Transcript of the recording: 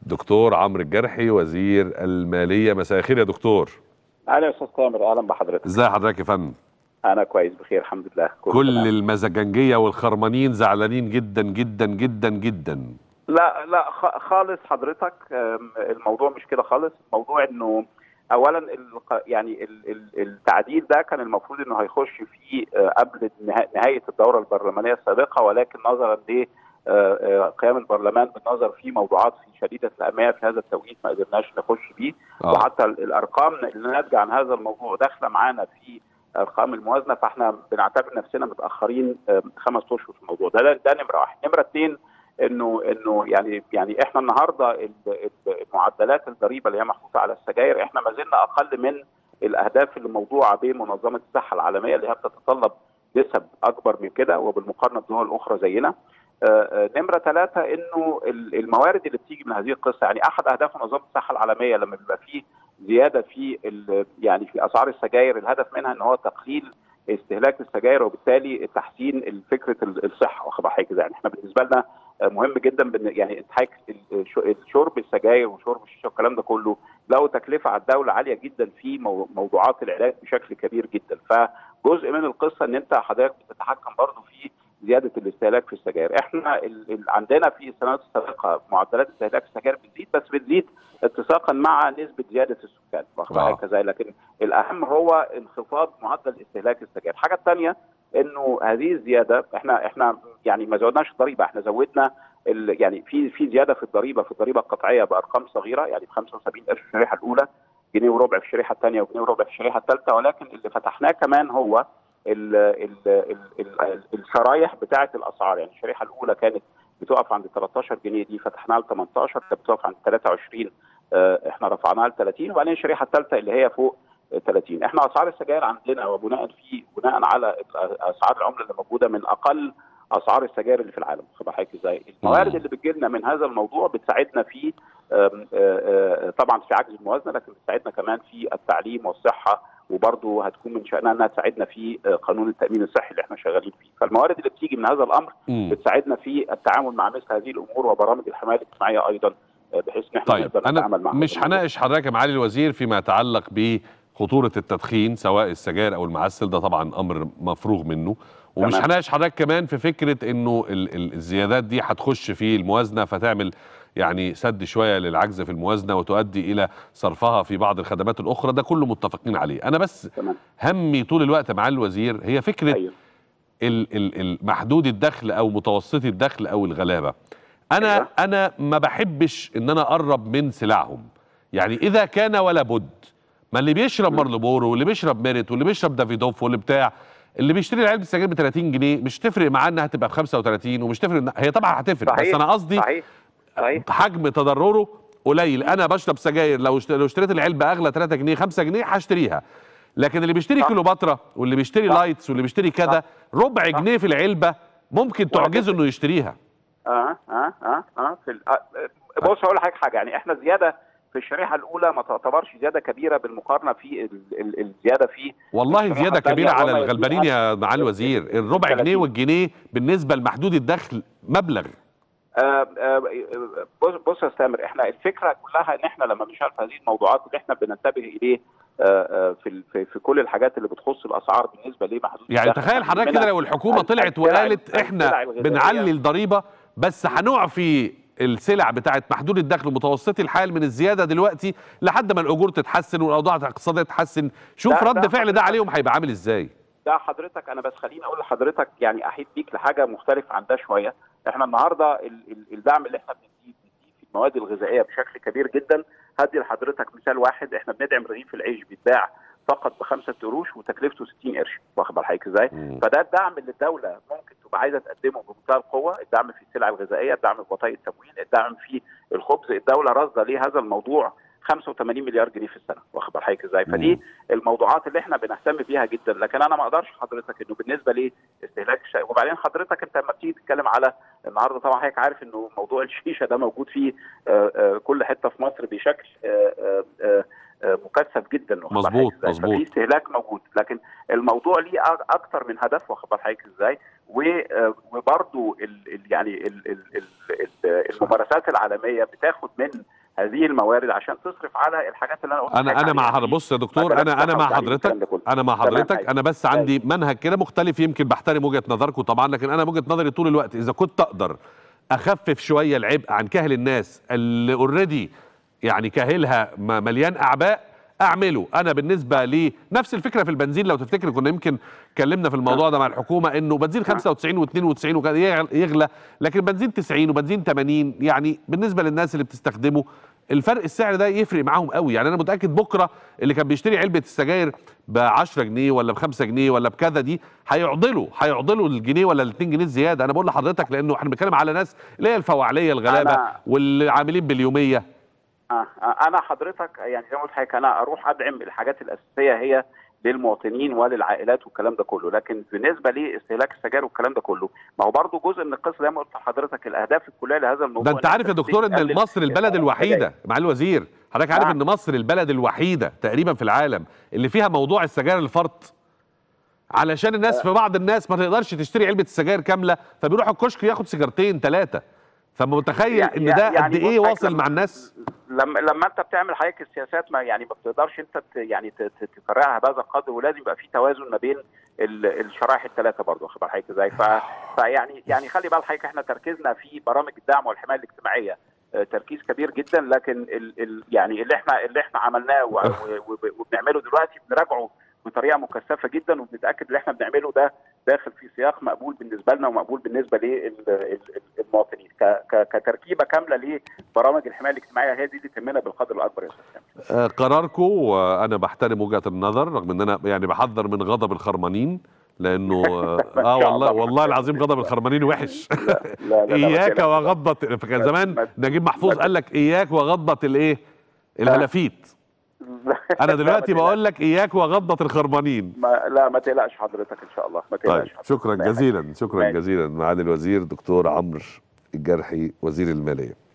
دكتور عمرو الجرحي وزير الماليه مساء الخير يا دكتور اهلا يا استاذ تامر اهلا بحضرتك ازي حضرتك يا فندم انا كويس بخير الحمد لله كل تمام. المزاجنجيه والخرمانين زعلانين جدا جدا جدا جدا لا لا خالص حضرتك الموضوع مش كده خالص الموضوع انه اولا يعني التعديل ده كان المفروض انه هيخش فيه قبل نهايه الدوره البرلمانيه السابقه ولكن نظرا ل قيام البرلمان بالنظر في موضوعات في شديده الاهميه في هذا التوقيت ما قدرناش نخش بيه آه. وحتى الارقام اللي ناتجه عن هذا الموضوع داخله معانا في ارقام الموازنه فاحنا بنعتبر نفسنا متاخرين خمس اشهر في الموضوع ده ده نمره واحد نمره اثنين انه انه يعني يعني احنا النهارده معدلات الضريبه اللي هي محطوطه على السجاير احنا ما زلنا اقل من الاهداف اللي موضوعه بمنظمه الصحه العالميه اللي هي بتتطلب نسب اكبر من كده وبالمقارنه بدول اخرى زينا نمره ثلاثه انه الموارد اللي بتيجي من هذه القصه يعني احد اهداف منظمه الصحه العالميه لما بيبقى فيه زياده في يعني في اسعار السجاير الهدف منها ان هو تقليل استهلاك السجاير وبالتالي تحسين فكره الصحه واخد حضرتك يعني احنا بالنسبه لنا مهم جدا يعني شرب السجاير وشرب الشيشه والكلام ده كله له تكلفه على الدوله عاليه جدا في موضوعات العلاج بشكل كبير جدا فجزء من القصه ان انت حضرتك بتتحكم برضه في زياده الاستهلاك في السجاير احنا ال ال عندنا في السنوات السابقه معدلات استهلاك السجاير بتزيد بس بتزيد اتساقا مع نسبه زياده السكان واخد آه. كذا لكن الاهم هو انخفاض معدل استهلاك السجاير الحاجه الثانيه انه هذه الزياده احنا احنا يعني ما زودناش الضريبه احنا زودنا يعني في في زياده في الضريبه في الضريبه القطعيه بارقام صغيره يعني ب 75 قرش في الشريحه الاولى جنيه وربع في الشريحه الثانيه وجنيه وربع في الشريحه الثالثه ولكن اللي فتحناه كمان هو ال ال ال ال الشرايح بتاعه الاسعار يعني الشريحه الاولى كانت بتقف عند 13 جنيه دي فتحناها ل 18 كانت بتقف عند 23 احنا رفعناها ل 30 وبعدين الشريحه الثالثه اللي هي فوق 30 احنا اسعار السجاير عندنا وبناء في بناء على اسعار العمله اللي موجوده من اقل اسعار السجاير اللي في العالم خد حضرتك ازاي الموارد اللي بتجي لنا من هذا الموضوع بتساعدنا في آم آم طبعا في عجز الموازنه لكن بتساعدنا كمان في التعليم والصحه وبرضه هتكون من شانها انها تساعدنا في قانون التامين الصحي اللي احنا شغالين فيه فالموارد اللي بتيجي من هذا الامر مم. بتساعدنا في التعامل مع مثل هذه الامور وبرامج الحمايه الاجتماعيه ايضا بحيث ان احنا طيب نقدر انا نتعامل مع مش هناقش حضرتك يا معالي الوزير فيما يتعلق بخطوره التدخين سواء السجاير او المعسل ده طبعا امر مفروغ منه ومش تمام. هناقش حضرتك كمان في فكره انه ال- ال- الزيادات دي هتخش في الموازنه فتعمل يعني سد شويه للعجز في الموازنه وتؤدي الى صرفها في بعض الخدمات الاخرى ده كله متفقين عليه انا بس تمام همي طول الوقت مع الوزير هي فكره ايوه ال- ال- ال- محدود الدخل او متوسطي الدخل او الغلابه انا أيوة. انا ما بحبش ان انا اقرب من سلعهم يعني اذا كان ولا بد ما اللي بيشرب مم. مارلبورو واللي بيشرب ميريت واللي بيشرب دافيدوف واللي بتاع اللي بيشتري علبه السجاير ب 30 جنيه مش تفرق معاه انها تبقى ب 35 ومش تفرق إن- هي طبعا هتفرق بس صحيح انا قصدي صحيح صحيح حجم تضرره قليل انا بشرب سجاير لو اشت- لو اشتريت العلبه اغلى 3 جنيه 5 جنيه هشتريها لكن اللي بيشتري صح. كيلوباترا واللي بيشتري صح. لايتس واللي بيشتري كذا ربع صح. جنيه في العلبه ممكن ولا تعجزه تفرق. انه يشتريها اه اه اه اه في ال- آه، آه، بص هقول لحضرتك حاجه يعني احنا زياده في الشريحه الاولى ما تعتبرش زياده كبيره بالمقارنه في ال- ال- الزياده في والله الشريحة زياده التانية كبيره على وما الغلبانين يزيد يا معالي الوزير الربع 30. جنيه والجنيه بالنسبه لمحدود الدخل مبلغ آه، آه، بص بص يا سامر احنا الفكره كلها ان احنا لما بنشتغل في هذه الموضوعات اللي احنا بننتبه اليه آه، آه، في ال- في في كل الحاجات اللي بتخص الاسعار بالنسبه لمحدود يعني الدخل. تخيل حضرتك منها كده لو الحكومه ال- طلعت السلع- وقالت السلع احنا الغذائية. بنعلي الضريبه بس هنعفي السلع بتاعت محدود الدخل ومتوسطي الحال من الزياده دلوقتي لحد ما الاجور تتحسن والاوضاع الاقتصاديه تتحسن شوف ده- رد ده فعل ده حضرتك- عليهم هيبقى عامل ازاي ده حضرتك انا بس خليني اقول لحضرتك يعني احيد بيك لحاجه مختلفه عن ده شويه احنا النهارده ال- ال- الدعم اللي احنا بنديه بنديه في المواد الغذائيه بشكل كبير جدا هدي لحضرتك مثال واحد احنا بندعم رغيف العيش بيتباع فقط بخمسة قروش وتكلفته 60 قرش واخد بال حضرتك ازاي؟ مم. فده الدعم اللي الدوله ممكن تبقى عايزه تقدمه بمنتهى القوه، الدعم في السلع الغذائيه، الدعم في بطايق التموين، الدعم في الخبز، الدوله راصده ليه هذا الموضوع 85 مليار جنيه في السنه واخد بال حضرتك ازاي؟ فدي مم. الموضوعات اللي احنا بنهتم بيها جدا لكن انا ما اقدرش حضرتك انه بالنسبه لاستهلاك الشيء وبعدين حضرتك انت لما بتيجي تتكلم على النهارده طبعا حضرتك عارف انه موضوع الشيشه ده موجود في آه، آه، كل حته في مصر بشكل آه، آه، آه، آه، مكثف جدا واخد بال مظبوط، حضرتك إزاي؟ مظبوط. ففي استهلاك موجود لكن الموضوع ليه أ- اكتر من هدف واخد بال حضرتك ازاي وبرضه يعني الممارسات العالميه بتاخد من هذه الموارد عشان تصرف على الحاجات اللي انا قلت انا انا مع حضرتك بص يا دكتور انا انا مع حضرتك انا مع حضرتك انا بس عندي منهج كده مختلف يمكن بحترم وجهه نظركم طبعا لكن انا وجهه نظري طول الوقت اذا كنت اقدر اخفف شويه العبء عن كاهل الناس اللي اوريدي يعني كاهلها مليان اعباء اعمله انا بالنسبه لي نفس الفكره في البنزين لو تفتكر كنا يمكن اتكلمنا في الموضوع ده مع الحكومه انه بنزين 95 و92 وكان يغلى لكن بنزين 90 وبنزين 80 يعني بالنسبه للناس اللي بتستخدمه الفرق السعر ده يفرق معاهم قوي يعني انا متاكد بكره اللي كان بيشتري علبه السجاير ب 10 جنيه ولا ب 5 جنيه ولا بكذا دي هيعضلوا هيعضلوا الجنيه ولا ال 2 جنيه زياده انا بقول لحضرتك لانه احنا بنتكلم على ناس اللي هي الفواعليه الغلابه واللي عاملين باليوميه آه انا حضرتك يعني زي ما قلت لحضرتك انا اروح ادعم الحاجات الاساسيه هي للمواطنين وللعائلات والكلام ده كله لكن بالنسبه لاستهلاك السجاير والكلام ده كله ما هو برضه جزء من القصه زي ما قلت لحضرتك الاهداف الكليه لهذا الموضوع ده انت عارف يا دكتور ان مصر البلد الوحيده مع الوزير حضرتك عارف ان مصر البلد الوحيده تقريبا في العالم اللي فيها موضوع السجاير الفرط علشان الناس في بعض الناس ما تقدرش تشتري علبه السجاير كامله فبيروح الكشك ياخد سيجارتين ثلاثه فمتخيل ان ده قد يعني ايه واصل مع الناس لما لما انت بتعمل حضرتك السياسات ما يعني ما بتقدرش انت يعني تفرعها بهذا القدر ولازم يبقى في توازن ما بين الشرائح الثلاثه برضه واخد بال حضرتك ازاي فيعني يعني خلي بال حضرتك احنا تركيزنا في برامج الدعم والحمايه الاجتماعيه تركيز كبير جدا لكن ال ال يعني اللي احنا اللي احنا عملناه وبنعمله دلوقتي بنراجعه بطريقه مكثفه جدا وبنتاكد ان احنا بنعمله ده داخل في سياق مقبول بالنسبه لنا ومقبول بالنسبه للمواطنين كتركيبه كامله لبرامج الحمايه الاجتماعيه هي دي اللي تهمنا بالقدر الاكبر يا استاذ آه قراركم انا بحترم وجهه النظر رغم ان انا يعني بحذر من غضب الخرمانين لانه اه والله والله العظيم غضب الخرمانين وحش لا لا لا اياك وغضبه فكان زمان نجيب محفوظ قال لك اياك وغضبه الايه الهلافيت انا دلوقتي بقول لك اياك وغضه الخربانين ما لا ما تقلقش حضرتك ان شاء الله ما تقلقش طيب شكرا جزيلا شكرا جزيلا معالي الوزير دكتور عمرو الجرحي وزير الماليه